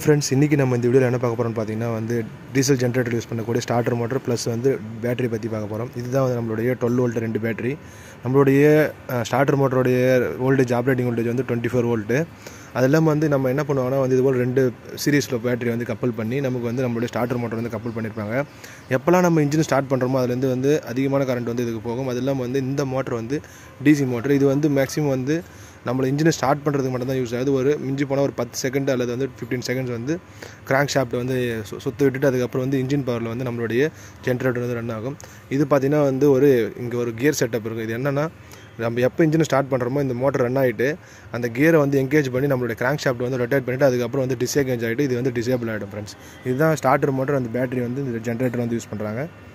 friends இன்றைக்கி நம்ம இந்த வீடியோவில் என்ன பார்க்க போகிறோம்னு பார்த்தீங்கன்னா வந்து டீசல் ஜென்ரேட்டர் யூஸ் பண்ணக்கூடிய ஸ்டார்டர் மோட்டர் ப்ளஸ் வந்து பேட்டரி பற்றி பார்க்க போகிறோம் இதுதான் வந்து நம்மளுடைய டுவெல் வோல்ட் ரெண்டு பேட்டரி நம்மளுடைய ஸ்டார்டர் மோட்டருடைய வோல்டேஜ் ஆப்ரேட்டிங் வோல்டேஜ் வந்து டுவெண்ட்டி ஃபோர் வோல்ட்டு அது இல்லாமல் வந்து நம்ம என்ன பண்ணுவோம்னா வந்து இதுபோல் ரெண்டு சீரீஸில் பேட்டரி வந்து கப்பல் பண்ணி நமக்கு வந்து நம்மளுடைய ஸ்டார்டர் மோட்டர் வந்து கப்பல் பண்ணியிருப்பாங்க எப்போல்லாம் நம்ம இன்ஜின் ஸ்டார்ட் பண்ணுறோமோ அதுலேருந்து வந்து அதிகமான கரண்ட் வந்து இதுக்கு போகும் அது இல்லாமல் வந்து இந்த மோட்டர் வந்து டிசி மோட்டர் இது வந்து மேக்ஸிமம் வந்து நம்மள இன்ஜினை ஸ்டார்ட் பண்ணுறதுக்கு மட்டும் தான் யூஸ் ஆகுது ஒரு மிஞ்சி போனால் ஒரு பத்து செகண்ட் அல்லது வந்து ஃபிஃப்டீன் செகண்ட்ஸ் வந்து கிராங்க் ஷாஃப்ட் வந்து சு- சுத்த விட்டுட்டு அதுக்கப்புறம் வந்து இன்ஜின் பவரில் வந்து நம்மளுடைய ஜென்ரேட்டர் வந்து ரன் ஆகும் இது பார்த்திங்கன்னா வந்து ஒரு இங்கே ஒரு கியர் செட்டப் இருக்குது இது என்னென்னா நம்ம எப்போ இன்ஜினை ஸ்டார்ட் பண்ணுறோமோ இந்த மோட்டர் ரன் ஆகிட்டு அந்த கியரை வந்து எங்கேஜ் பண்ணி நம்மளுடைய கிராங்க் ஷாஃப்ட் வந்து ரொட்டேட் பண்ணிவிட்டு அதுக்கப்புறம் வந்து டிஸ்எங்கேஜ் ஆகிட்டு இது வந்து டிசேபிள் ஆகிடும் ஃப்ரெண்ட்ஸ் இதுதான் ஸ்டார்டர் மோட்டர் அந்த பேட்டரி வந்து இந்த ஜென்ரேட்டர் வந்து யூஸ் பண்ணுறாங்க